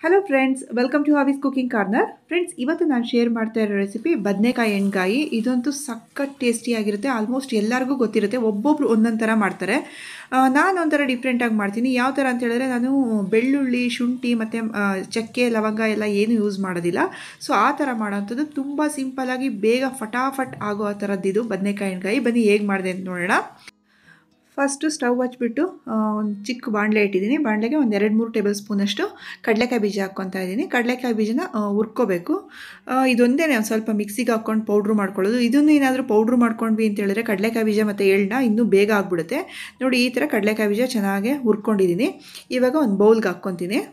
hello friends welcome to Havi's cooking corner friends ಇವತ್ತು ನಾನು share ಮಾಡ್ತಾ ಇರೋ ರೆಸಿಪಿ ಬದನೆಕಾಯಿ ಎಣ್ಗಾಯಿ ಇದಂತೂ ಸಖತ್ ಟೇಸ್ಟಿಯಾಗಿರುತ್ತೆ ಆಲ್ಮೋಸ್ಟ್ ಎಲ್ಲರಿಗೂ ಗೊತ್ತಿರುತ್ತೆ ಒಬ್ಬೊಬ್ರು ಒಂದೊಂದು ಥರ ಮಾಡ್ತಾರೆ ಆ, ನಾನು ಒಂಥರ ಡಿಫ್ರೆಂಟಾಗಿ ಮಾಡ್ತೀನಿ ಯಾವ ಥರ ಅಂತ ಹೇಳಿದ್ರೆ ನಾನು ಬೆಳ್ಳುಳ್ಳಿ ಶುಂಠಿ ಮತ್ತು ಚಕ್ಕೆ ಲವಂಗ ಎಲ್ಲ ಏನು ಯೂಸ್ ಮಾಡೋದಿಲ್ಲ ಸೊ ಆ ಥರ ಮಾಡೋವಂಥದ್ದು ತುಂಬ ಸಿಂಪಲ್ಲಾಗಿ ಬೇಗ ಫಟಾಫಟ್ ಆಗೋ ಆ ಥರದ್ದಿದು ಬದನೆಕಾಯಿ ಎಣ್ಗಾಯಿ ಬನ್ನಿ ಹೇಗೆ ಮಾಡಿದೆ ಅಂತ ನೋಡೋಣ ಫಸ್ಟು ಸ್ಟವ್ ಹಚ್ಬಿಟ್ಟು ಒಂದು ಚಿಕ್ಕ ಬಾಣಲೆ ಇಟ್ಟಿದ್ದೀನಿ ಬಾಣಲೆಗೆ ಒಂದು ಎರಡು ಮೂರು ಟೇಬಲ್ ಸ್ಪೂನಷ್ಟು ಕಡಲೆಕಾಯಿ ಬೀಜ ಹಾಕ್ಕೊತಾ ಇದ್ದೀನಿ ಕಡಲೆಕಾಯಿ ಬೀಜನ ಆ, ಹುರ್ಕೋಬೇಕು ಆ, ಇದೊಂದೇ ಒಂದು ಸ್ವಲ್ಪ ಮಿಕ್ಸಿಗೆ ಹಾಕ್ಕೊಂಡು ಪೌಡ್ರು ಮಾಡ್ಕೊಳ್ಳೋದು ಇದನ್ನು ಏನಾದರೂ ಪೌಡ್ರು ಮಾಡ್ಕೊಂಡ್ವಿ ಅಂತ ಹೇಳಿದ್ರೆ ಕಡಲೆಕಾಯಿ ಬೀಜ ಮತ್ತು ಎಳ್ಳನ್ನ ಇನ್ನೂ ಬೇಗ ಆಗ್ಬಿಡುತ್ತೆ ನೋಡಿ ಈ ಥರ ಕಡಲೆಕಾಯಿ ಬೀಜ ಚೆನ್ನಾಗಿ ಹುರ್ಕೊಂಡಿದ್ದೀನಿ ಇವಾಗ ಒಂದು ಬೌಲ್ಗೆ ಹಾಕ್ಕೊತೀನಿ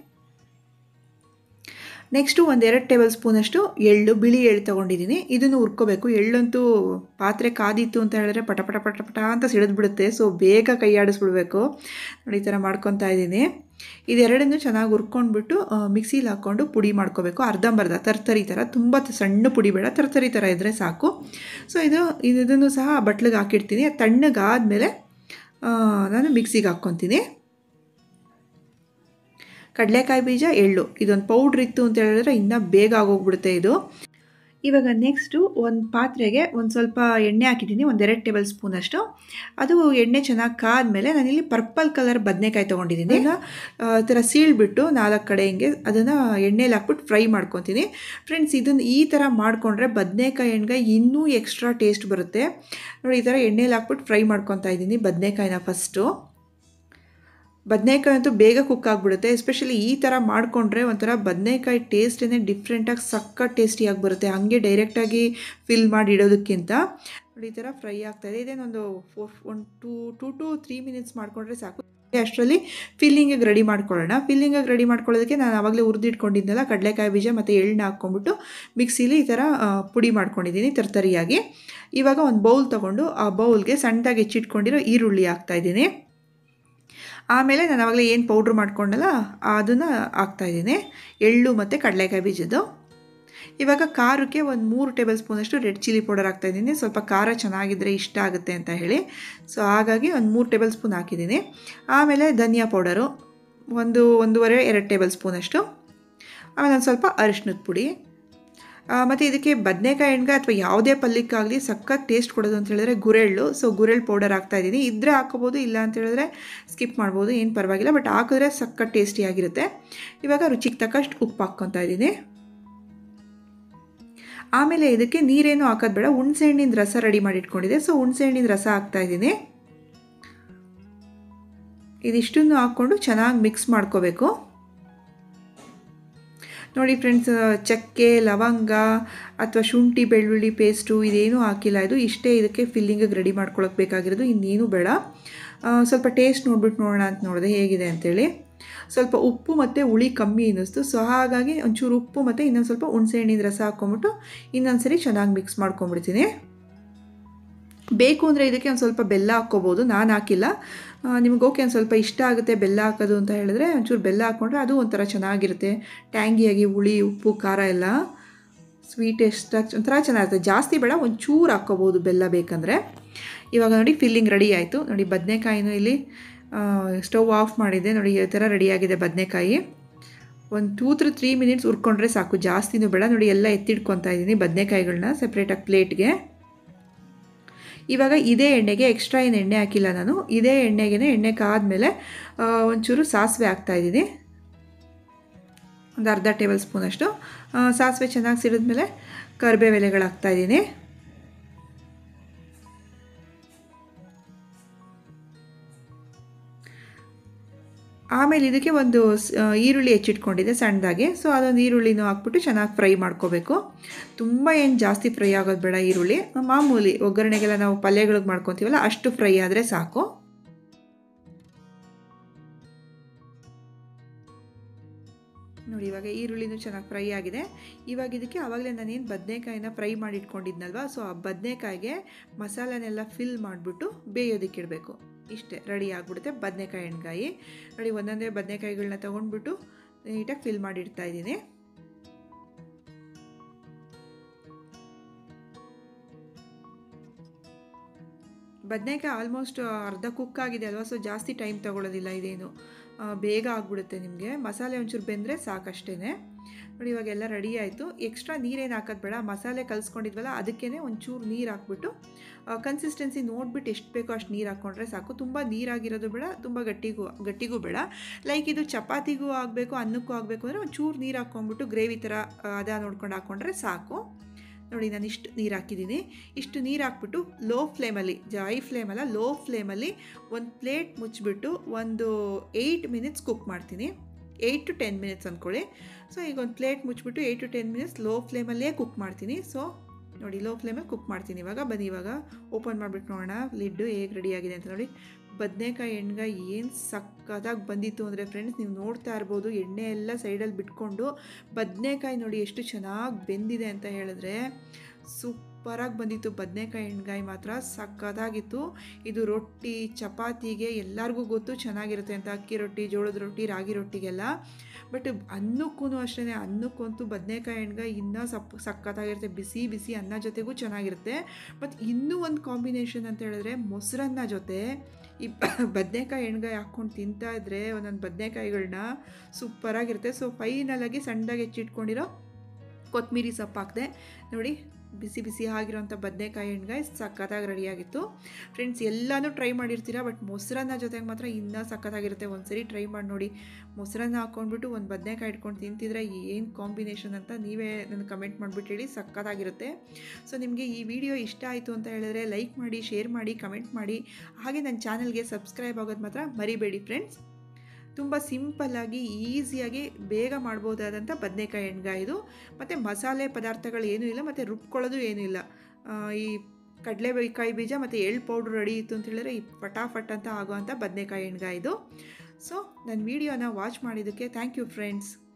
ನೆಕ್ಸ್ಟು ಒಂದೆರಡು ಟೇಬಲ್ ಸ್ಪೂನಷ್ಟು ಎಳ್ಳು ಬಿಳಿ ಎಳ್ಳು ತೊಗೊಂಡಿದ್ದೀನಿ ಇದನ್ನು ಹುರ್ಕೋಬೇಕು ಎಳ್ಳಂತೂ ಪಾತ್ರೆ ಕಾದಿತ್ತು ಅಂತ ಹೇಳಿದ್ರೆ ಪಟ ಪಟ ಪಟ ಪಟ ಅಂತ ಸಿಡಿದ್ಬಿಡುತ್ತೆ ಸೊ ಬೇಗ ಕೈ ಆಡಿಸ್ಬಿಡ್ಬೇಕು ನೋಡಿ ಈ ಥರ ಮಾಡ್ಕೊತಾ ಇದ್ದೀನಿ ಇದೆರಡನ್ನು ಚೆನ್ನಾಗಿ ಹುರ್ಕೊಂಡ್ಬಿಟ್ಟು ಮಿಕ್ಸಿಲಿ ಹಾಕ್ಕೊಂಡು ಪುಡಿ ಮಾಡ್ಕೋಬೇಕು ಅರ್ಧಂಬರ್ಧ ತರ್ತರಿ ಥರ ತುಂಬ ಸಣ್ಣ ಪುಡಿ ಬೇಡ ತರ್ತರಿ ಥರ ಇದ್ದರೆ ಸಾಕು ಸೊ ಇದು ಇದನ್ನು ಸಹ ಬಟ್ಲಿಗೆ ಹಾಕಿಡ್ತೀನಿ ತಣ್ಣಗಾದಮೇಲೆ ನಾನು ಮಿಕ್ಸಿಗೆ ಹಾಕ್ಕೊತೀನಿ ಕಡಲೆಕಾಯಿ ಬೀಜ ಎಳ್ಳು ಇದೊಂದು ಪೌಡ್ರ್ ಇತ್ತು ಅಂತ ಹೇಳಿದ್ರೆ ಇನ್ನೂ ಬೇಗ ಆಗೋಗ್ಬಿಡುತ್ತೆ ಇದು ಇವಾಗ ನೆಕ್ಸ್ಟು ಒಂದು ಪಾತ್ರೆಗೆ ಒಂದು ಸ್ವಲ್ಪ ಎಣ್ಣೆ ಹಾಕಿದ್ದೀನಿ ಒಂದೆರಡು ಟೇಬಲ್ ಸ್ಪೂನಷ್ಟು ಅದು ಎಣ್ಣೆ ಚೆನ್ನಾಗಿ ಕಾದ್ಮೇಲೆ ನಾನಿಲ್ಲಿ ಪರ್ಪಲ್ ಕಲರ್ ಬದನೆಕಾಯಿ ತೊಗೊಂಡಿದ್ದೀನಿ ಈಗ ಆ ಥರ ಸೀಳ್ಬಿಟ್ಟು ನಾಲ್ಕು ಕಡೆ ಹಿಂಗೆ ಅದನ್ನು ಎಣ್ಣೆಲಿ ಹಾಕ್ಬಿಟ್ಟು ಫ್ರೈ ಮಾಡ್ಕೊತೀನಿ ಫ್ರೆಂಡ್ಸ್ ಇದನ್ನು ಈ ಥರ ಮಾಡಿಕೊಂಡ್ರೆ ಬದನೆಕಾಯಿ ಎಣ್ಗಾಯಿ ಇನ್ನೂ ಎಕ್ಸ್ಟ್ರಾ ಟೇಸ್ಟ್ ಬರುತ್ತೆ ನೋಡಿ ಈ ಥರ ಎಣ್ಣೆಲಿ ಹಾಕ್ಬಿಟ್ಟು ಫ್ರೈ ಮಾಡ್ಕೊತಾ ಇದ್ದೀನಿ ಬದನೆಕಾಯಿನ ಫಸ್ಟು ಬದನೆಕಾಯಿ ಅಂತೂ ಬೇಗ ಕುಕ್ ಆಗಿಬಿಡುತ್ತೆ ಎಸ್ಪೆಷಲಿ ಈ ಥರ ಮಾಡಿಕೊಂಡ್ರೆ ಒಂಥರ ಬದನೆಕಾಯಿ ಟೇಸ್ಟೇ ಡಿಫ್ರೆಂಟಾಗಿ ಸಕ್ಕ ಟೇಸ್ಟಿಯಾಗಿ ಬರುತ್ತೆ ಹಾಗೆ ಡೈರೆಕ್ಟಾಗಿ ಫಿಲ್ ಮಾಡಿ ಇಡೋದಕ್ಕಿಂತ ನೋಡಿ ಈ ಥರ ಫ್ರೈ ಆಗ್ತಾಯಿದೆ ಇದೇನೊಂದು for one two two to three minutes ಮಾಡಿಕೊಂಡ್ರೆ ಸಾಕು ಅಷ್ಟರಲ್ಲಿ ಫಿಲ್ಲಿಂಗಿಗೆ ರೆಡಿ ಮಾಡ್ಕೊಳ್ಳೋಣ ಫಿಲ್ಲಿಂಗಿಗೆ ರೆಡಿ ಮಾಡ್ಕೊಳ್ಳೋದಕ್ಕೆ ನಾನು ಆವಾಗಲೇ ಹುರಿದಿಟ್ಕೊಂಡಿದ್ನಲ್ಲ ಕಡಲೆಕಾಯಿ ಬೀಜ ಮತ್ತು ಎಳ್ಳನ್ನ ಹಾಕ್ಕೊಂಬಿಟ್ಟು ಮಿಕ್ಸಿಲಿ ಈ ಥರ ಆ, ಪುಡಿ ಮಾಡ್ಕೊಂಡಿದ್ದೀನಿ ತರ್ತರಿಯಾಗಿ ಇವಾಗ ಒಂದು ಬೌಲ್ ತೊಗೊಂಡು ಆ ಬೌಲ್ಗೆ ಸಣ್ಣದಾಗಿ ಹೆಚ್ಚಿಟ್ಕೊಂಡಿರೋ ಈರುಳ್ಳಿ ಹಾಕ್ತಾಯಿದ್ದೀನಿ ಆಮೇಲೆ ನಾನು ಆವಾಗಲೇ ಏನು ಪೌಡ್ರ್ ಮಾಡ್ಕೊಂಡಲ್ಲ ಅದನ್ನು ಹಾಕ್ತಾಯಿದ್ದೀನಿ ಎಳ್ಳು ಮತ್ತು ಕಡಲೆಕಾಯಿ ಬೀಜದ್ದು ಇವಾಗ ಖಾರಕ್ಕೆ ಒಂದು ಮೂರು ಟೇಬಲ್ ಸ್ಪೂನಷ್ಟು ರೆಡ್ ಚಿಲ್ಲಿ ಪೌಡರ್ ಹಾಕ್ತಾಯಿದ್ದೀನಿ ಸ್ವಲ್ಪ ಖಾರ ಚೆನ್ನಾಗಿದ್ದರೆ ಇಷ್ಟ ಆಗುತ್ತೆ ಅಂತ ಹೇಳಿ ಸೊ ಹಾಗಾಗಿ ಒಂದು ಮೂರು ಟೇಬಲ್ ಸ್ಪೂನ್ ಹಾಕಿದ್ದೀನಿ ಆಮೇಲೆ ಧನಿಯಾ ಪೌಡರು ಒಂದು ಒಂದೂವರೆ ಎರಡು ಟೇಬಲ್ ಸ್ಪೂನಷ್ಟು ಆಮೇಲೆ ಒಂದು ಸ್ವಲ್ಪ ಅರಿಶಿನದ ಪುಡಿ ಮತ್ತು ಇದಕ್ಕೆ ಬದನೆಕಾಯಿ ಎಣ್ಗಾಯಿ ಅಥವಾ ಯಾವುದೇ ಪಲ್ಯಕ್ಕಾಗಲಿ ಸಖತ್ ಟೇಸ್ಟ್ ಕೊಡೋದು ಅಂತ ಹೇಳಿದ್ರೆ ಗುರೆಳ್ಳು ಸೊ ಗುರೆಳ್ಳು ಪೌಡರ್ ಹಾಕ್ತಾಯಿದ್ದೀನಿ ಇದ್ದರೆ ಹಾಕೋಬೋದು ಇಲ್ಲ ಅಂತ ಹೇಳಿದ್ರೆ ಸ್ಕಿಪ್ ಮಾಡ್ಬೋದು ಏನು ಪರವಾಗಿಲ್ಲ ಬಟ್ ಹಾಕಿದ್ರೆ ಸಖತ್ ಟೇಸ್ಟಿಯಾಗಿರುತ್ತೆ ಇವಾಗ ರುಚಿಗೆ ತಕ್ಕಷ್ಟು ಉಪ್ಪು ಹಾಕ್ಕೊತಾ ಇದ್ದೀನಿ ಆಮೇಲೆ ಇದಕ್ಕೆ ನೀರೇನು ಹಾಕೋದು ಬೇಡ ಹುಣಸೆ ಹಣ್ಣಿನ ರಸ ರೆಡಿ ಮಾಡಿ ಇಟ್ಕೊಂಡಿದ್ದೆ ಸೊ ಹುಣಸೆ ಹಣ್ಣಿನ ರಸ ಹಾಕ್ತಾ ಇದ್ದೀನಿ ಇದಿಷ್ಟನ್ನು ಹಾಕ್ಕೊಂಡು ಚೆನ್ನಾಗಿ ಮಿಕ್ಸ್ ಮಾಡ್ಕೋಬೇಕು ನೋಡಿ ಫ್ರೆಂಡ್ಸ್ ಚಕ್ಕೆ ಲವಂಗ ಅಥವಾ ಶುಂಠಿ ಬೆಳ್ಳುಳ್ಳಿ ಪೇಸ್ಟು ಇದೇನೂ ಹಾಕಿಲ್ಲ ಇದು ಇಷ್ಟೇ ಇದಕ್ಕೆ ಫಿಲ್ಲಿಂಗಿಗೆ ರೆಡಿ ಮಾಡ್ಕೊಳಕ್ಕೆ ಬೇಕಾಗಿರೋದು ಇನ್ನೇನು ಬೇಡ ಆ, ಸ್ವಲ್ಪ ಟೇಸ್ಟ್ ನೋಡ್ಬಿಟ್ಟು ನೋಡೋಣ ಅಂತ ನೋಡಿದೆ ಹೇಗಿದೆ ಅಂತೇಳಿ ಸ್ವಲ್ಪ ಉಪ್ಪು ಮತ್ತು ಹುಳಿ ಕಮ್ಮಿ ಅನ್ನಿಸ್ತು ಸೊ ಹಾಗಾಗಿ ಒಂಚೂರು ಉಪ್ಪು ಮತ್ತು ಇನ್ನೊಂದು ಸ್ವಲ್ಪ ಹುಣಸೆ ಹಣ್ಣಿನ ರಸ ಹಾಕ್ಕೊಂಬಿಟ್ಟು ಇನ್ನೊಂದು ಸರಿ ಚೆನ್ನಾಗಿ ಮಿಕ್ಸ್ ಮಾಡ್ಕೊಂಬಿಡ್ತೀನಿ ಬೇಕು ಅಂದರೆ ಇದಕ್ಕೆ ಒಂದು ಸ್ವಲ್ಪ ಬೆಲ್ಲ ಹಾಕ್ಕೋಬೋದು ನಾನು ಹಾಕಿಲ್ಲ ನಿಮ್ಗೆ ಓಕೆ ಒಂದು ಸ್ವಲ್ಪ ಇಷ್ಟ ಆಗುತ್ತೆ ಬೆಲ್ಲ ಹಾಕೋದು ಅಂತ ಹೇಳಿದ್ರೆ ಒಂಚೂರು ಬೆಲ್ಲ ಹಾಕ್ಕೊಂಡ್ರೆ ಅದು ಒಂಥರ ಚೆನ್ನಾಗಿರುತ್ತೆ ಟ್ಯಾಂಗಿಯಾಗಿ ಹುಳಿ ಉಪ್ಪು ಖಾರ ಎಲ್ಲ ಸ್ವೀಟ್ ಎಷ್ಟಾಗಿ ಒಂಥರ ಚೆನ್ನಾಗಿರುತ್ತೆ ಜಾಸ್ತಿ ಬೇಡ ಒಂಚೂರು ಹಾಕ್ಕೋಬೋದು ಬೆಲ್ಲ ಬೇಕಂದರೆ ಇವಾಗ ನೋಡಿ ಫಿಲ್ಲಿಂಗ್ ರೆಡಿ ಆಯಿತು ನೋಡಿ ಬದನೆಕಾಯಿನೂ ಇಲ್ಲಿ ಸ್ಟವ್ ಆಫ್ ಮಾಡಿದ್ದೆ ನೋಡಿ ಈ ಥರ ರೆಡಿಯಾಗಿದೆ ಬದನೆಕಾಯಿ ಒಂದು ಟೂ ತ್ರೀ ತ್ರೀ ಮಿನಿಟ್ಸ್ ಹುರ್ಕೊಂಡ್ರೆ ಸಾಕು ಜಾಸ್ತಿನೂ ಬೇಡ ನೋಡಿ ಎಲ್ಲ ಎತ್ತಿಡ್ಕೊತಾ ಇದ್ದೀನಿ ಬದನೆಕಾಯಿಗಳನ್ನ ಸಪ್ರೇಟಾಗಿ ಪ್ಲೇಟ್ಗೆ ಇವಾಗ ಇದೇ ಎಣ್ಣೆಗೆ ಎಕ್ಸ್ಟ್ರಾ ಏನು ಎಣ್ಣೆ ಹಾಕಿಲ್ಲ ನಾನು ಇದೇ ಎಣ್ಣೆಗೆ ಎಣ್ಣೆ ಕಾದ್ಮೇಲೆ ಆ, ಒಂಚೂರು ಸಾಸಿವೆ ಹಾಕ್ತಾಯಿದ್ದೀನಿ ಒಂದು ಅರ್ಧ ಟೇಬಲ್ ಸ್ಪೂನಷ್ಟು ಆ, ಸಾಸಿವೆ ಚೆನ್ನಾಗಿ ಸಿಡಿದ್ಮೇಲೆ ಕರಿಬೇವು ಎಲೆಗಳು ಹಾಕ್ತಾಯಿದ್ದೀನಿ ಆಮೇಲೆ ಇದಕ್ಕೆ ಒಂದು ಸ್- ಆ, ಈರುಳ್ಳಿ ಹೆಚ್ಚಿಟ್ಕೊಂಡಿದ್ದೆ ಸಣ್ಣದಾಗಿ ಸೊ ಅದೊಂದು ಈರುಳ್ಳಿನೂ ಹಾಕ್ಬಿಟ್ಟು ಚೆನ್ನಾಗಿ ಫ್ರೈ ಮಾಡ್ಕೋಬೇಕು ತುಂಬ ಏನು ಜಾಸ್ತಿ ಫ್ರೈ ಆಗೋದು ಬೇಡ ಈರುಳ್ಳಿ ಮಾಮೂಲಿ ಒಗ್ಗರಣೆಗೆಲ್ಲ ನಾವು ಪಲ್ಯಗಳಿಗೆ ಮಾಡ್ಕೊತೀವಲ್ಲ ಅಷ್ಟು ಫ್ರೈ ಆದರೆ ಸಾಕು ನೋಡಿ ಇವಾಗ ಈರುಳ್ಳಿನೂ ಚೆನ್ನಾಗಿ ಫ್ರೈ ಆಗಿದೆ ಇವಾಗ ಇದಕ್ಕೆ ಆವಾಗಲೇ ನಾನೇನು ಬದನೆಕಾಯಿನ ಫ್ರೈ ಮಾಡಿ ಇಟ್ಕೊಂಡಿದ್ನಲ್ವ ಸೊ ಆ ಬದನೆಕಾಯಿಗೆ ಮಸಾಲೆನೆಲ್ಲ ಫಿಲ್ ಮಾಡಿಬಿಟ್ಟು ಬೇಯೋದಕ್ಕೆ ಇಡಬೇಕು ಇಷ್ಟೇ ರೆಡಿ ಆಗಿಬಿಡುತ್ತೆ ಬದನೆಕಾಯಿ ಎಣ್ಗಾಯಿ ನೋಡಿ ಒಂದೊಂದೇ ಬದನೆಕಾಯಿಗಳನ್ನ ತೊಗೊಂಡ್ಬಿಟ್ಟು ನೀಟಾಗಿ ಫಿಲ್ ಮಾಡಿಡ್ತಾ ಇದ್ದೀನಿ ಬದನೆಕಾಯಿ ಆಲ್ಮೋಸ್ಟ್ ಅರ್ಧ ಕುಕ್ ಆಗಿದೆ ಅಲ್ವಾ ಸೊ ಜಾಸ್ತಿ ಟೈಮ್ ತಗೊಳ್ಳೋದಿಲ್ಲ ಇದೇನು ಆ, ಬೇಗ ಆಗಿಬಿಡುತ್ತೆ ನಿಮಗೆ ಮಸಾಲೆ ಒಂಚೂರು ಬೆಂದರೆ ಸಾಕಷ್ಟೇ ನೋಡಿ ಇವಾಗೆಲ್ಲ ರೆಡಿ ಆಯಿತು ಎಕ್ಸ್ಟ್ರಾ ನೀರೇನು ಹಾಕೋದು ಬೇಡ ಮಸಾಲೆ ಕಲಿಸ್ಕೊಂಡಿದ್ವಲ್ಲ ಅದಕ್ಕೇ ಒಂಚೂರು ನೀರು ಹಾಕ್ಬಿಟ್ಟು ಕನ್ಸಿಸ್ಟೆನ್ಸಿ ನೋಡಿಬಿಟ್ಟು ಎಷ್ಟು ಬೇಕೋ ಅಷ್ಟು ನೀರು ಹಾಕ್ಕೊಂಡ್ರೆ ಸಾಕು ತುಂಬ ನೀರಾಗಿರೋದು ಬೇಡ ತುಂಬ ಗಟ್ಟಿಗೂ ಗಟ್ಟಿಗೂ ಬೇಡ ಲೈಕ್ ಇದು ಚಪಾತಿಗೂ ಆಗಬೇಕು ಅನ್ನಕ್ಕೂ ಆಗಬೇಕು ಅಂದರೆ ಒಂಚೂರು ನೀರು ಹಾಕ್ಕೊಂಡ್ಬಿಟ್ಟು ಗ್ರೇವಿ ಥರ ಆ, ಅದ ನೋಡ್ಕೊಂಡು ಹಾಕ್ಕೊಂಡ್ರೆ ಸಾಕು ನೋಡಿ ನಾನು ಇಷ್ಟು ನೀರು ಹಾಕಿದ್ದೀನಿ ಇಷ್ಟು ನೀರು ಹಾಕ್ಬಿಟ್ಟು ಲೋ ಫ್ಲೇಮಲ್ಲಿ ಜೈ ಫ್ಲೇಮಲ್ಲ ಲೋ ಫ್ಲೇಮಲ್ಲಿ ಒಂದು ಪ್ಲೇಟ್ ಮುಚ್ಚಿಬಿಟ್ಟು ಒಂದು ಏಯ್ಟ್ ಮಿನಿಟ್ಸ್ ಕುಕ್ ಮಾಡ್ತೀನಿ ಏಯ್ಟ್ ಟು ಟೆನ್ ಮಿನಿಟ್ಸ್ ಅಂದ್ಕೊಳ್ಳಿ ಸೊ ಈಗ ಒಂದು ಪ್ಲೇಟ್ ಮುಚ್ಚಿಬಿಟ್ಟು eight to ten minutes low ಫ್ಲೇಮಲ್ಲೇ ಕುಕ್ ಮಾಡ್ತೀನಿ ಸೊ ನೋಡಿ ಲೋ ಫ್ಲೇಮಲ್ಲಿ ಕುಕ್ ಮಾಡ್ತೀನಿ ಇವಾಗ ಬನ್ನಿ ಇವಾಗ ಓಪನ್ ಮಾಡಿಬಿಟ್ಟು ನೋಡೋಣ ಲಿಡ್ಡು ಹೇಗೆ ರೆಡಿಯಾಗಿದೆ ಅಂತ ನೋಡಿ ಬದನೆಕಾಯಿ ಎಣ್ಗಾಯಿ ಏನು ಸಕ್ಕತ್ತಾಗಿ ಬಂದಿತ್ತು ಅಂದರೆ ಫ್ರೆಂಡ್ಸ್ ನೀವು ನೋಡ್ತಾ ಇರ್ಬೋದು ಎಣ್ಣೆ ಎಲ್ಲ ಸೈಡಲ್ಲಿ ಬಿಟ್ಕೊಂಡು ಬದನೆಕಾಯಿ ನೋಡಿ ಎಷ್ಟು ಚೆನ್ನಾಗಿ ಬೆಂದಿದೆ ಅಂತ ಹೇಳಿದ್ರೆ ಸೂಪರಾಗಿ ಬಂದಿತ್ತು ಬದನೆಕಾಯಿ ಎಣ್ಗಾಯಿ ಮಾತ್ರ ಸಕ್ಕತ್ತಾಗಿತ್ತು ಇದು ರೊಟ್ಟಿ ಚಪಾತಿಗೆ ಎಲ್ಲರಿಗೂ ಗೊತ್ತು ಚೆನ್ನಾಗಿರುತ್ತೆ ಅಂತ ಅಕ್ಕಿ ರೊಟ್ಟಿ ಜೋಳದ ರೊಟ್ಟಿ ರಾಗಿ ರೊಟ್ಟಿಗೆಲ್ಲ ಬಟ್ ಅನ್ನಕ್ಕೂ ಅಷ್ಟೇ ಅನ್ನಕ್ಕಂತೂ ಬದನೆಕಾಯಿ ಎಣ್ಗಾಯಿ ಇನ್ನೂ ಸಪ್ ಸಕ್ಕತ್ತಾಗಿರುತ್ತೆ ಬಿಸಿ ಬಿಸಿ ಅನ್ನ ಜೊತೆಗೂ ಚೆನ್ನಾಗಿರುತ್ತೆ ಮತ್ತು ಇನ್ನೂ ಒಂದು ಕಾಂಬಿನೇಷನ್ ಅಂತ ಹೇಳಿದ್ರೆ ಮೊಸರನ್ನ ಜೊತೆ ಈ ಬದನೆಕಾಯಿ ಎಣ್ಗಾಯಿ ಹಾಕ್ಕೊಂಡು ತಿಂತಾ ಇದ್ರೆ ಒಂದೊಂದು ಬದನೆಕಾಯಿಗಳನ್ನ ಸೂಪರಾಗಿರುತ್ತೆ ಸೊ ಫೈನಲಾಗಿ ಸಣ್ಣದಾಗಿ ಹೆಚ್ಚಿಟ್ಕೊಂಡಿರೋ ಕೊತ್ತಂಬರಿ ಸೊಪ್ಪು ಹಾಕಿದೆ ನೋಡಿ ಬಿಸಿ ಬಿಸಿ ಆಗಿರೋಂಥ ಬದನೆಕಾಯಿ ಎಣ್ಗಾಯಿ ಸಕ್ಕತ್ತಾಗಿ ರೆಡಿಯಾಗಿತ್ತು ಫ್ರೆಂಡ್ಸ್ ಎಲ್ಲನೂ ಟ್ರೈ ಮಾಡಿರ್ತೀರಾ ಬಟ್ ಮೊಸರನ್ನ ಜೊತೆಗೆ ಮಾತ್ರ ಇನ್ನೂ ಸಕ್ಕತ್ತಾಗಿರುತ್ತೆ ಒಂದ್ಸರಿ ಟ್ರೈ ಮಾಡಿ ನೋಡಿ ಮೊಸರನ್ನ ಹಾಕ್ಕೊಂಡ್ಬಿಟ್ಟು ಒಂದು ಬದನೆಕಾಯಿ ಇಟ್ಕೊಂಡು ತಿಂತಿದ್ರೆ ಏನು ಕಾಂಬಿನೇಷನ್ ಅಂತ ನೀವೇ ನನಗೆ ಕಮೆಂಟ್ ಮಾಡಿಬಿಟ್ಟು ಹೇಳಿ ಸಕ್ಕತ್ತಾಗಿರುತ್ತೆ ಸೊ ನಿಮಗೆ ಈ ವಿಡಿಯೋ ಇಷ್ಟ ಆಯಿತು ಅಂತ ಹೇಳಿದ್ರೆ ಲೈಕ್ ಮಾಡಿ ಶೇರ್ ಮಾಡಿ ಕಮೆಂಟ್ ಮಾಡಿ ಹಾಗೆ ನನ್ನ ಚಾನಲ್ಗೆ ಸಬ್ಸ್ಕ್ರೈಬ್ ಆಗೋದು ಮಾತ್ರ ಮರಿಬೇಡಿ ಫ್ರೆಂಡ್ಸ್ ತುಂಬ ಸಿಂಪಲ್ಲಾಗಿ ಈಸಿಯಾಗಿ ಬೇಗ ಮಾಡ್ಬೋದಾದಂಥ ಬದನೆಕಾಯಿ ಎಣ್ಗಾಯಿ ಇದು ಮತ್ತು ಮಸಾಲೆ ಪದಾರ್ಥಗಳು ಏನೂ ಇಲ್ಲ ಮತ್ತು ರುಬ್ಕೊಳ್ಳೋದು ಏನೂ ಇಲ್ಲ ಆ, ಈ ಕಡಲೆಕಾಯಿ ಬೀಜ ಮತ್ತು ಎಳ್ಳು ಪೌಡ್ರ್ ರೆಡಿ ಇತ್ತು ಅಂತ ಹೇಳಿದ್ರೆ ಈ ಫಟಾಫಟ್ ಅಂತ ಆಗೋವಂಥ ಬದನೆಕಾಯಿ ಎಣ್ಗಾಯಿ ಇದು ಸೊ ನನ್ನ ವೀಡಿಯೋನ ವಾಚ್ ಮಾಡಿದ್ದಕ್ಕೆ ಥ್ಯಾಂಕ್ ಯು ಫ್ರೆಂಡ್ಸ್